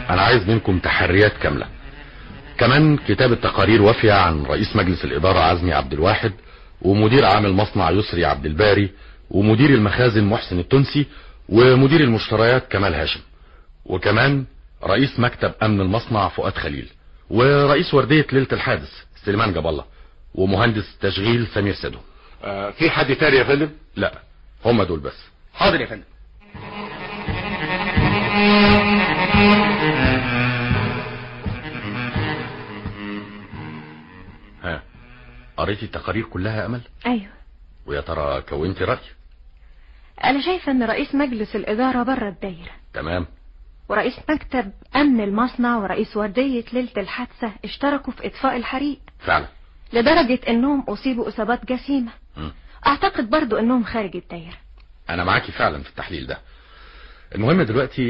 انا عايز منكم تحريات كاملة كمان كتابة تقارير وافية عن رئيس مجلس الادارة عزمي عبد الواحد ومدير عام المصنع يسري عبد الباري ومدير المخازن محسن التونسي ومدير المشتريات كمال هاشم وكمان رئيس مكتب امن المصنع فؤاد خليل ورئيس وردية ليلة الحادث سليمان جاب الله ومهندس تشغيل سمير سدو آه في حد تاني يا فندم لا هم دول بس حاضر يا فندم ها قريتي التقارير كلها يا امل ايوه ويا ترى كونتي رأي انا شايفه ان رئيس مجلس الاداره بره الدايره تمام ورئيس مكتب امن المصنع ورئيس ورديه ليله الحادثه اشتركوا في اطفاء الحريق فعلا لدرجه انهم اصيبوا اصابات جسيمه مم. اعتقد برضو انهم خارج الدايره انا معاكي فعلا في التحليل ده المهم دلوقتي